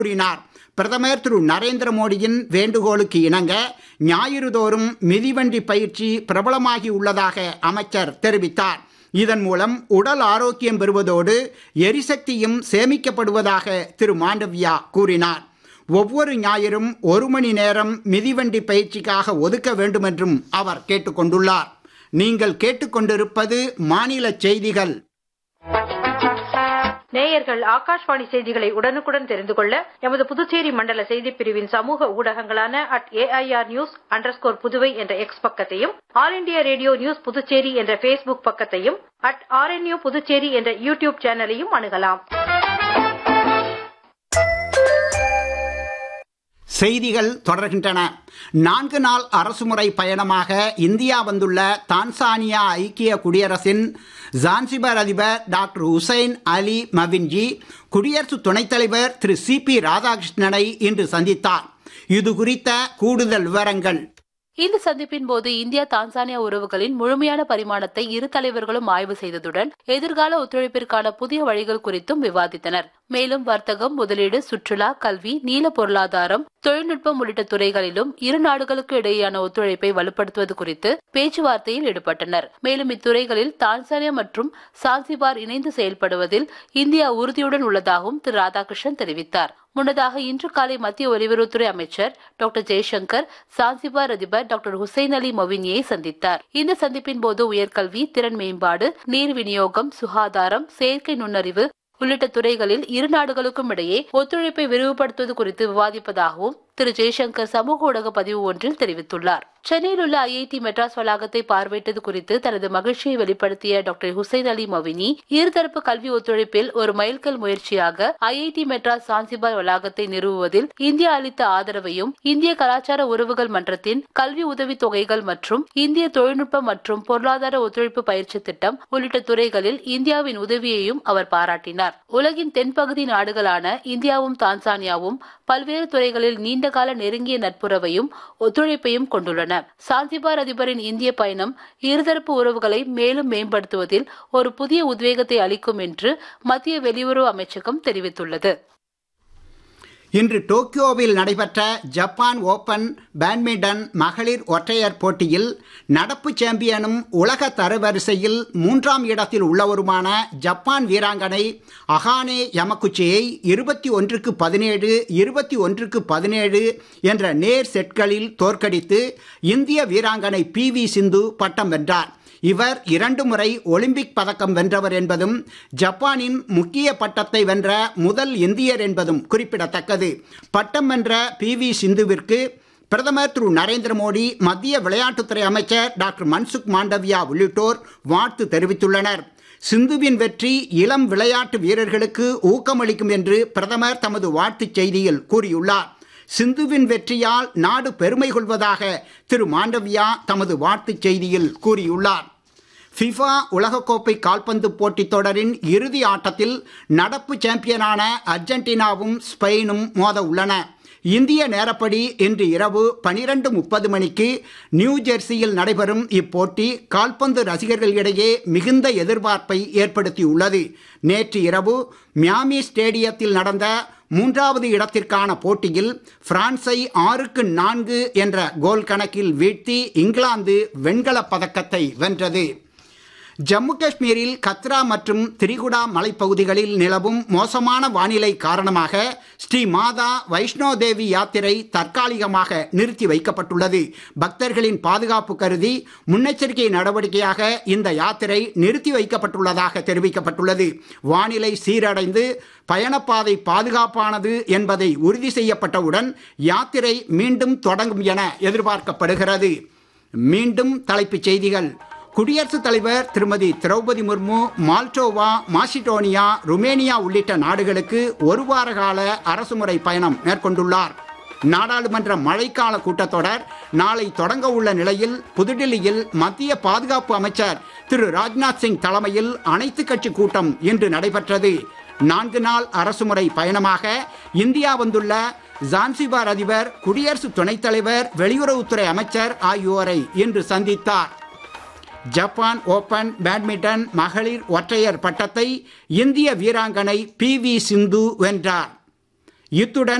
கூறினார் பிரதமர் திரு நரேந்திர மோடியின் வேண்டுகோளுக்கு இணங்க ஞாயிறு தோறும் மிதிவண்டி பயிற்சி பிரபலமாகி உள்ளதாக அமைச்சர் தெரிவித்தார் இதன் மூலம் உடல் ஆரோக்கியம் பெறுவதோடு எரிசக்தியும் சேமிக்கப்படுவதாக திரு மாண்டவியா கூறினார் ஒவ்வொரு ஞாயிறும் ஒரு மணி நேரம் மிதிவண்டி பயிற்சிக்காக ஒதுக்க வேண்டும் என்றும் அவர் கேட்டுக்கொண்டுள்ளார் நீங்கள் கேட்டுக்கொண்டிருப்பது மாநில செய்திகள் நேயர்கள் ஆகாஷ்வாணி செய்திகளை உடனுக்குடன் தெரிந்து கொள்ள எமது புதுச்சேரி மண்டல செய்திப் பிரிவின் சமூக ஊடகங்களான at AIR news underscore Puduvai என்ற எக்ஸ் பக்கத்தையும் all India radio news Puducherry என்ற ஃபேஸ்புக் பக்கத்தையும் அட் ஆர்என்யூ புதுச்சேரி என்ற யூடியூப் சேனலையும் அணுகலாம் செய்திகள் தொடர்கின்றன நான்கு நாள் அரசுமுறை பயணமாக இந்தியா வந்துள்ள தான்சானியா ஐக்கிய குடியரசின் ஜான்சிபர் அதிபர் டாக்டர் ஹுசைன் அலி மவின்ஜி குடியரசு துணைத் தலைவர் திரு சி பி ராதாகிருஷ்ணனை இன்று சந்தித்தார் இது குறித்த கூடுதல் விவரங்கள் இந்த சந்திப்பின் போது இந்தியா தான்சானியா உறவுகளின் முழுமையான பரிமாணத்தை இரு தலைவர்களும் ஆய்வு செய்ததுடன் எதிர்கால ஒத்துழைப்பிற்கான புதிய வழிகள் குறித்தும் விவாதித்தனர் மேலும் வர்த்தகம் முதலீடு சுற்றுலா கல்வி நீல பொருளாதாரம் தொழில்நுட்பம் உள்ளிட்ட துறைகளிலும் இரு நாடுகளுக்கு இடையேயான ஒத்துழைப்பை வலுப்படுத்துவது குறித்து பேச்சுவார்த்தையில் ஈடுபட்டனர் மேலும் இத்துறைகளில் தான்சானியா மற்றும் சான்சிபார் இணைந்து செயல்படுவதில் இந்தியா உறுதியுடன் உள்ளதாகவும் திரு ராதாகிருஷ்ணன் தெரிவித்தார் முன்னதாக இன்று காலை மத்திய வெளியுறவுத்துறை அமைச்சர் டாக்டர் ஜெய்சங்கர் சான்சிபார் அதிபர் டாக்டர் ஹுசைன் அலி மொவினியை சந்தித்தார் இந்த சந்திப்பின் போது உயர்கல்வி திறன் மேம்பாடு நீர் விநியோகம் சுகாதாரம் செயற்கை நுண்ணறிவு உள்ளிட்ட துறைகளில் இரு நாடுகளுக்கும் இடையே ஒத்துழைப்பை விரிவுபடுத்துவது குறித்து விவாதிப்பதாகவும் திரு ஜெய்சங்கர் சமூக ஊடக பதிவு ஒன்றில் தெரிவித்துள்ளார் சென்னையில் உள்ள ஐஐடி மெட்ராஸ் வளாகத்தை பார்வையிட்டது குறித்து தனது மகிழ்ச்சியை வெளிப்படுத்திய டாக்டர் ஹுசைன் அலி மொவினி இருதரப்பு கல்வி ஒத்துழைப்பில் ஒரு மைல்கல் முயற்சியாக ஐஐடி மெட்ராஸ் சான்சிபார் வளாகத்தை நிறுவுவதில் இந்தியா அளித்த ஆதரவையும் இந்திய கலாச்சார உறவுகள் மன்றத்தின் கல்வி உதவித் தொகைகள் மற்றும் இந்திய தொழில்நுட்ப மற்றும் பொருளாதார ஒத்துழைப்பு பயிற்சி திட்டம் உள்ளிட்ட துறைகளில் இந்தியாவின் உதவியையும் அவர் பாராட்டினார் உலகின் தென்பகுதி நாடுகளான இந்தியாவும் தான்சானியாவும் பல்வேறு துறைகளில் நீண்டகால நெருங்கிய நட்புறவையும் ஒத்துழைப்பையும் கொண்டுள்ளன சாந்திபார் அதிபரின் இந்திய பயணம் இருதரப்பு உறவுகளை மேலும் மேம்படுத்துவதில் ஒரு புதிய உத்வேகத்தை அளிக்கும் என்று மத்திய வெளியுறவு அமைச்சகம் தெரிவித்துள்ளது இன்று டோக்கியோவில் நடைபெற்ற ஜப்பான் ஓபன் பேட்மிண்டன் மகளிர் ஒற்றையர் போட்டியில் நடப்பு சாம்பியனும் உலக தரவரிசையில் மூன்றாம் இடத்தில் உள்ளவருமான ஜப்பான் வீராங்கனை அகானே யமகுச்சியை இருபத்தி ஒன்றுக்கு பதினேழு இருபத்தி ஒன்றுக்கு பதினேழு என்ற நேர் செட்களில் தோற்கடித்து இந்திய வீராங்கனை பி வி சிந்து பட்டம் வென்றார் இவர் இரண்டு முறை ஒலிம்பிக் பதக்கம் வென்றவர் என்பதும் ஜப்பானின் முக்கிய பட்டத்தை வென்ற முதல் இந்தியர் என்பதும் குறிப்பிடத்தக்கது பட்டம் வென்ற பி வி சிந்துவிற்கு பிரதமர் திரு நரேந்திர மோடி மத்திய விளையாட்டுத்துறை அமைச்சர் டாக்டர் மன்சுக் மாண்டவியா உள்ளிட்டோர் வாழ்த்து தெரிவித்துள்ளனர் சிந்துவின் வெற்றி இளம் விளையாட்டு வீரர்களுக்கு ஊக்கமளிக்கும் என்று பிரதமர் தமது வாழ்த்துச் செய்தியில் கூறியுள்ளார் சிந்துவின் வெற்றியால் நாடு பெருமை கொள்வதாக திரு மாண்டவியா தமது வாழ்த்துச் செய்தியில் கூறியுள்ளார் ஃபிஃபா உலகக்கோப்பை கால்பந்து போட்டித் தொடரின் இறுதி ஆட்டத்தில் நடப்பு சாம்பியனான அர்ஜென்டினாவும் ஸ்பெயினும் மோத உள்ளன இந்திய நேரப்படி இன்று இரவு பனிரெண்டு முப்பது மணிக்கு நியூ ஜெர்சியில் நடைபெறும் இப்போட்டி கால்பந்து ரசிகர்களிடையே மிகுந்த எதிர்பார்ப்பை ஏற்படுத்தியுள்ளது நேற்று இரவு மியாமி ஸ்டேடியத்தில் நடந்த மூன்றாவது இடத்திற்கான போட்டியில் பிரான்ஸை ஆறுக்கு நான்கு என்ற கோல் கணக்கில் வீழ்த்தி இங்கிலாந்து வெண்கலப் பதக்கத்தை வென்றது ஜம்மு காஷ்மீரில் கத்ரா மற்றும் திரிகுடா மலைப்பகுதிகளில் நிலவும் மோசமான வானிலை காரணமாக ஸ்ரீ மாதா வைஷ்ணோ தேவி யாத்திரை தற்காலிகமாக நிறுத்தி வைக்கப்பட்டுள்ளது பக்தர்களின் பாதுகாப்பு கருதி முன்னெச்சரிக்கை நடவடிக்கையாக இந்த யாத்திரை நிறுத்தி வைக்கப்பட்டுள்ளதாக தெரிவிக்கப்பட்டுள்ளது வானிலை சீரடைந்து பயணப்பாதை பாதுகாப்பானது என்பதை உறுதி செய்யப்பட்டவுடன் யாத்திரை மீண்டும் தொடங்கும் என எதிர்பார்க்கப்படுகிறது மீண்டும் தலைப்புச் செய்திகள் குடியரசுத் தலைவர் திருமதி Droupadi Murmu Moldova Macedonia Romania உள்ளிட்ட நாடுகளுக்கு ஒரு வார கால அரசுமுறை பயணம் மேற்கொண்டுள்ளார் நாடாளுமன்ற மழைக்கால கூட்டத்தொடர் நாளை தொடங்க உள்ள நிலையில் புதுடில்லியில் மத்திய பாதுகாப்பு அமைச்சர் திரு ராஜ்நாத் சிங் தலைமையில் அனைத்து கட்சி கூட்டம் இன்று நடைபெற்றது நான்கு நாள் அரசுமுறை பயணமாக இந்தியா வந்துள்ள ஜான்சிபார் அதிபர் குடியரசு துணைத் தலைவர் வெளியுறவுத்துறை அமைச்சர் ஆகியோரை இன்று சந்தித்தார் ஜப்பான் ஓபன் பேட்மிண்டன் மகளிர் ஒற்றையர் பட்டத்தை இந்திய வீராங்கனை பி வி சிந்து வென்றார் இத்துடன்